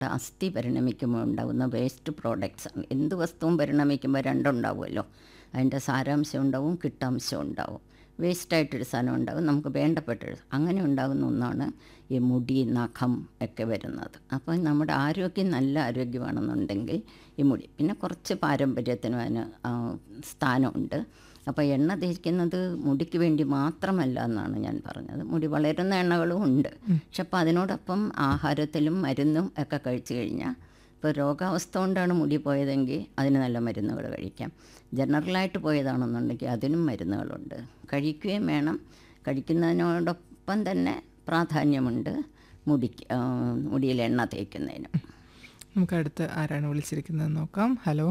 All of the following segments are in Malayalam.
അസ്ഥി പരിണമിക്കുമ്പോൾ ഉണ്ടാകുന്ന വേസ്റ്റ് പ്രോഡക്റ്റ്സ് ആണ് എന്ത് വസ്തുവും പരിണമിക്കുമ്പോൾ രണ്ടുണ്ടാവുമല്ലോ അതിൻ്റെ സാരാംശം ഉണ്ടാവും കിട്ടാംശം ഉണ്ടാവും വേസ്റ്റായിട്ടൊരു സാധനം ഉണ്ടാകും നമുക്ക് വേണ്ടപ്പെട്ടൊരു അങ്ങനെ ഉണ്ടാകുന്ന ഒന്നാണ് ഈ മുടി നഖം ഒക്കെ വരുന്നത് അപ്പോൾ നമ്മുടെ ആരോഗ്യം നല്ല ആരോഗ്യമാണെന്നുണ്ടെങ്കിൽ ഈ മുടി പിന്നെ കുറച്ച് പാരമ്പര്യത്തിനും അതിന് ആ, സ്ഥാനമുണ്ട് അപ്പോൾ എണ്ണ തേക്കുന്നത് മുടിക്ക് വേണ്ടി മാത്രമല്ല എന്നാണ് ഞാൻ പറഞ്ഞത് മുടി വളരുന്ന എണ്ണകളും ഉണ്ട് പക്ഷെ അപ്പോൾ അതിനോടൊപ്പം ആഹാരത്തിലും മരുന്നും ഒക്കെ കഴിച്ചു കഴിഞ്ഞാൽ ഇപ്പോൾ രോഗാവസ്ഥ കൊണ്ടാണ് മുടി പോയതെങ്കിൽ അതിന് നല്ല മരുന്നുകൾ കഴിക്കാം ജനറലായിട്ട് പോയതാണെന്നുണ്ടെങ്കിൽ അതിനും മരുന്നുകളുണ്ട് കഴിക്കുകയും വേണം കഴിക്കുന്നതിനോടൊപ്പം തന്നെ പ്രാധാന്യമുണ്ട് മുടിക്ക് ആ, മുടിയിൽ എണ്ണ തേക്കുന്നതിനും നമുക്ക് അടുത്ത് ആരാണ് വിളിച്ചിരിക്കുന്നത് നോക്കാം ഹലോ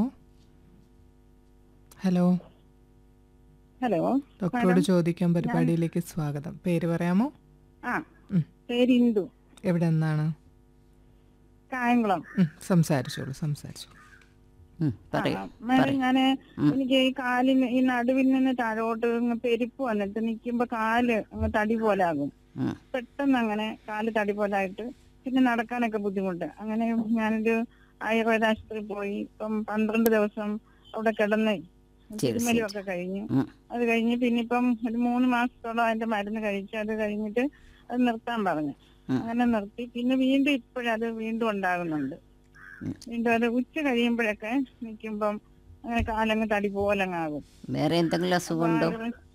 ഹലോ ഹലോ ഡോക്ടറോട് ചോദിക്കാൻ പരിപാടിയിലേക്ക് സ്വാഗതം പേര് പറയാമോ ആ ഉം. പേര് ഇന്ദു എവിടെ നിന്നാണ് കായംകുളം ഉം, സംസാരിച്ചോളൂ സംസാരിച്ചോളൂ ഉം, പറയൂ ആ, മാഡം ഞാന് എനിക്ക് ഈ കാലിന് ഈ നടുവിൽ നിന്ന് താഴോട്ട് ഇങ്ങ് പെരുപ്പ് വന്നിട്ട് നിൽക്കുമ്പോ കാല് അങ്ങ് തടി പോലെ ആകും ഉം. പെട്ടെന്ന് അങ്ങനെ കാല് തടി പോലെ ആയിട്ട് പിന്നെ നടക്കാനൊക്കെ ബുദ്ധിമുട്ട് അങ്ങനെ ഞാനൊരു ആയുർവേദ ആശുപത്രി പോയി ഇപ്പം പന്ത്രണ്ട് ദിവസം അവിടെ കിടന്ന് തിരുമലും ഒക്കെ കഴിഞ്ഞു ഉം. അത് കഴിഞ്ഞ് പിന്നെ ഇപ്പം ഒരു മൂന്ന് മാസത്തോളം അതിന്റെ മരുന്ന് കഴിച്ചു അത് കഴിഞ്ഞിട്ട് അത് നിർത്താൻ പറഞ്ഞു ഉം. അങ്ങനെ നിർത്തി പിന്നെ വീണ്ടും ഇപ്പോഴത് വീണ്ടും ഉണ്ടാകുന്നുണ്ട് ഉം. വീണ്ടും അത് ഉച്ച കഴിയുമ്പോഴൊക്കെ നിൽക്കുമ്പം അങ്ങനെ കാലങ്ങ് തടി പോലങ്ങാകും വേറെ എന്തെങ്കിലും അസുഖമുണ്ടോ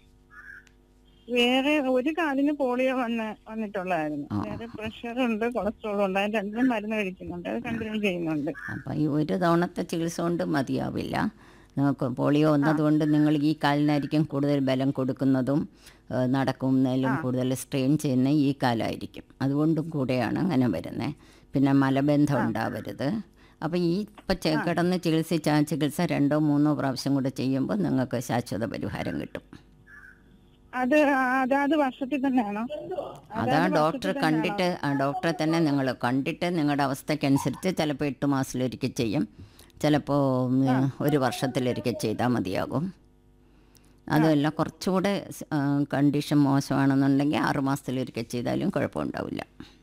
വേറെ ഒരു കാലിന് പോളിയോ വന്ന് വന്നിട്ടുള്ളതായിരുന്നു ആ. വേറെ പ്രഷർ ഉണ്ട് കൊളസ്ട്രോൾ ഉണ്ട് അത് രണ്ടും മരുന്ന് കഴിക്കുന്നുണ്ട് അത് കണ്ടിന്യൂ ചെയ്യുന്നുണ്ട് അപ്പം ഈ ഒരു തവണത്തെ ചികിത്സ കൊണ്ട് മതിയാവില്ല നമുക്ക് പോളിയോ വന്നതുകൊണ്ട് നിങ്ങൾ ഈ കാലിനായിരിക്കും കൂടുതൽ ബലം കൊടുക്കുന്നതും ഏഹ് നടക്കുന്നതിലും കൂടുതൽ സ്ട്രെയിൻ ചെയ്യുന്ന ഈ കാലായിരിക്കും അതുകൊണ്ടും കൂടെയാണ് അങ്ങനെ വരുന്നത് പിന്നെ മലബന്ധം ഉണ്ടാവരുത് അപ്പോൾ ഈ ഇപ്പം ചെ- കിടന്ന് ചികിത്സിച്ച ആ ചികിത്സ രണ്ടോ മൂന്നോ പ്രാവശ്യം കൂടെ ചെയ്യുമ്പോൾ നിങ്ങൾക്ക് ശാശ്വത പരിഹാരം കിട്ടും അത് അതാത് വർഷത്തിൽ തന്നെയാണോ അതാ ഡോക്ടർ കണ്ടിട്ട് ആ ഡോക്ടറെ തന്നെ നിങ്ങൾ കണ്ടിട്ട് നിങ്ങളുടെ അവസ്ഥയ്ക്കനുസരിച്ച് ചിലപ്പോൾ എട്ട് മാസത്തിലൊരിക്കൽ ചെയ്യും ചിലപ്പോൾ ഉം, ഒരു വർഷത്തിലൊരിക്കൽ ചെയ്താൽ മതിയാകും അതുമല്ല കുറച്ചുകൂടെ സ്- ആ, കണ്ടീഷൻ മോശമാണെന്നുണ്ടെങ്കിൽ ആറ് മാസത്തിലൊരിക്കൽ ചെയ്താലും കുഴപ്പമുണ്ടാവില്ല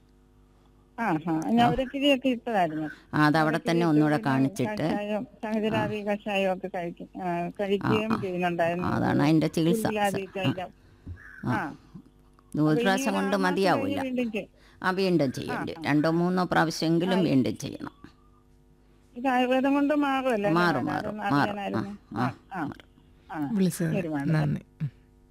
ആ ഹാ ഞാൻ ഒരക്കിരിയൊക്കെ ഇട്ടതായിരുന്നു ആ, അതവിടെ തന്നെ ഒന്നുകൂടെ കാണിച്ചിട്ട് കഷായം സഹജരാതി കഷായം ഒക്കെ കഴിക്കും ആ, കഴിക്കുകയും ചെയ്യുന്നുണ്ടായിരുന്നു അതാണ് അതിൻ്റെ ചികിത്സ ഉരുളാതി തൈലം. ആ ഒരു പ്രാവശ്യം കൊണ്ട് മതിയാവില്ല വീണ്ടും ചെയ്യും. ആ വീണ്ടും ചെയ്യേണ്ടി രണ്ടോ മൂന്നോ പ്രാവശ്യമെങ്കിലും വീണ്ടും ചെയ്യണം ഇത് ആയുർവേദം കൊണ്ട് മാറുമല്ലേ മാറും, മാഡം? മാറും, അതൊന്ന് മാറും. അറിയാനായിരുന്നു. ആ, ആ, ആ, ആ. വിളിച്ചത് ശരി, മാഡം. നന്ദി ഉം.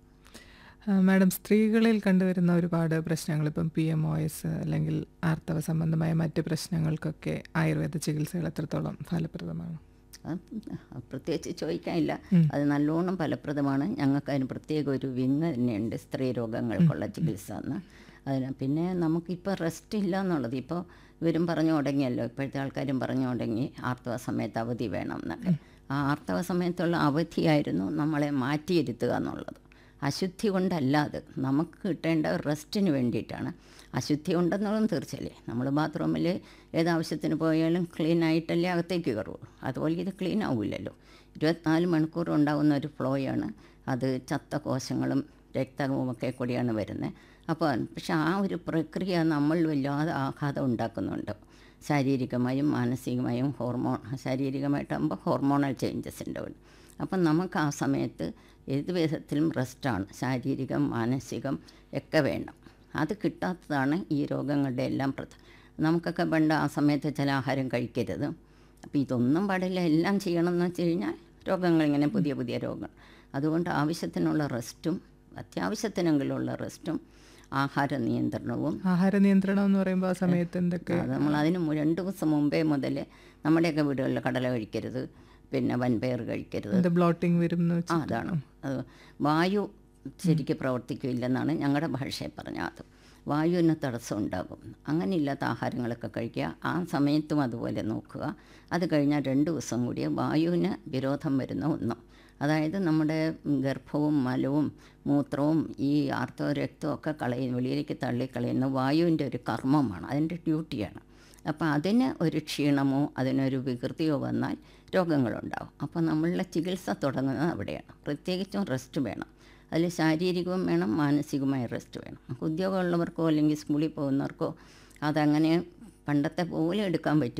ആ, മാഡം സ്ത്രീകളിൽ കണ്ടുവരുന്ന ഒരുപാട് പ്രശ്നങ്ങൾ ഇപ്പം പി എം ഒ എസ് അല്ലെങ്കിൽ ആർത്തവ സംബന്ധമായ മറ്റ് പ്രശ്നങ്ങൾക്കൊക്കെ ആയുർവേദ ചികിത്സകൾ എത്രത്തോളം ഫലപ്രദമാണ് അത് പ്രത്യേകിച്ച് ചോദിക്കാനില്ല അത് നല്ലോണം ഫലപ്രദമാണ് ഞങ്ങൾക്ക് അതിന് പ്രത്യേക ഒരു വിങ് തന്നെയുണ്ട് സ്ത്രീ രോഗങ്ങൾക്കുള്ള ചികിത്സ എന്ന് അതിന് പിന്നെ നമുക്കിപ്പോൾ റെസ്റ്റ് ഇല്ല എന്നുള്ളത് ഇപ്പോൾ ഇവരും പറഞ്ഞു തുടങ്ങിയല്ലോ ഇപ്പോഴത്തെ ആൾക്കാരും പറഞ്ഞു തുടങ്ങി ആർത്തവ സമയത്ത് അവധി വേണം എന്നൊക്കെ ആ ആർത്തവ സമയത്തുള്ള അവധിയായിരുന്നു നമ്മളെ മാറ്റിയിരുത്തുക എന്നുള്ളത് അശുദ്ധി കൊണ്ടല്ല അത് നമുക്ക് കിട്ടേണ്ട റെസ്റ്റിന് വേണ്ടിയിട്ടാണ് അശുദ്ധി ഉണ്ടെന്നുള്ളതും തീർച്ചയല്ലേ നമ്മൾ ബാത്റൂമിൽ ഏതാവശ്യത്തിന് പോയാലും ക്ലീൻ ആയിട്ടല്ലേ അകത്തേക്ക് കയറുള്ളൂ അതുപോലെ ഇത് ക്ലീൻ ആവില്ലല്ലോ ഇരുപത്തിനാല് മണിക്കൂർ ഉണ്ടാകുന്ന ഒരു ഫ്ലോയാണ് അത് ചത്ത കോശങ്ങളും രക്തവും ഒക്കെ കൂടിയാണ് വരുന്നത് അപ്പോൾ പക്ഷെ ആ ഒരു പ്രക്രിയ നമ്മൾ വല്ലാതെ ആഘാതം ഉണ്ടാക്കുന്നുണ്ട് ശാരീരികമായും മാനസികമായും ഹോർമോൺ ശാരീരികമായിട്ടാകുമ്പോൾ ഹോർമോണൽ ചേഞ്ചസ് ഉണ്ടാവും അപ്പം നമുക്ക് ആ സമയത്ത് ഏത് വിധത്തിലും റെസ്റ്റാണ് ശാരീരികം മാനസികം ഒക്കെ വേണം അത് കിട്ടാത്തതാണ് ഈ രോഗങ്ങളുടെ എല്ലാം പ്രധാന നമുക്കൊക്കെ പണ്ട് ആ സമയത്ത് ചില ആഹാരം കഴിക്കരുത് അപ്പോൾ ഇതൊന്നും പാടില്ല എല്ലാം ചെയ്യണം എന്ന് വെച്ച് കഴിഞ്ഞാൽ രോഗങ്ങൾ ഇങ്ങനെ പുതിയ പുതിയ രോഗങ്ങൾ അതുകൊണ്ട് ആവശ്യത്തിനുള്ള റെസ്റ്റും അത്യാവശ്യത്തിനെങ്കിലുള്ള റെസ്റ്റും ആഹാര നിയന്ത്രണവും ആഹാര നിയന്ത്രണം എന്ന് പറയുമ്പോൾ ആ സമയത്ത് എന്തൊക്കെ അത് നമ്മൾ അതിന് മു- രണ്ട് ദിവസം മുമ്പേ മുതൽ നമ്മുടെയൊക്കെ വീടുകളിൽ കടല കഴിക്കരുത് പിന്നെ വൻപയർ കഴിക്കരുത് എന്ത് ബ്ലോട്ടിംഗ് വരും എന്ന് ആ വെച്ചാൽ അതാണ് അത് വായു ശരിക്ക് പ്രവർത്തിക്കില്ലെന്നാണ് ഞങ്ങളുടെ ഭാഷയിൽ പറഞ്ഞത് അത് വായുവിന് തടസ്സം ഉണ്ടാകും അങ്ങനെയില്ലാത്ത ആഹാരങ്ങളൊക്കെ കഴിക്കുക ആ സമയത്തും അതുപോലെ നോക്കുക അത് കഴിഞ്ഞാൽ രണ്ട് ദിവസം കൂടി വായുവിന് വിരോധം വരുന്ന ഒന്നും അതായത് നമ്മുടെ ഗർഭവും മലവും മൂത്രവും ഈ ആർത്തവ രക്തവും ഒക്കെ കളയുന്ന വെളിയിലേക്ക് തള്ളിക്കളയുന്ന വായുവിൻ്റെ ഒരു കർമ്മമാണ് അതിൻ്റെ ഡ്യൂട്ടിയാണ് അപ്പോൾ അതിന് ഒരു ക്ഷീണമോ അതിനൊരു വികൃതിയോ വന്നാൽ രോഗങ്ങളുണ്ടാവും അപ്പോൾ നമ്മളുടെ ചികിത്സ തുടങ്ങുന്നത് അവിടെയാണ് പ്രത്യേകിച്ചും റെസ്റ്റ് വേണം അതിൽ ശാരീരികവും വേണം മാനസികമായ റെസ്റ്റ് വേണം നമുക്ക് ഉദ്യോഗമുള്ളവർക്കോ അല്ലെങ്കിൽ സ്കൂളിൽ പോകുന്നവർക്കോ അതങ്ങനെ പണ്ടത്തെ പോലെ എടുക്കാൻ പറ്റും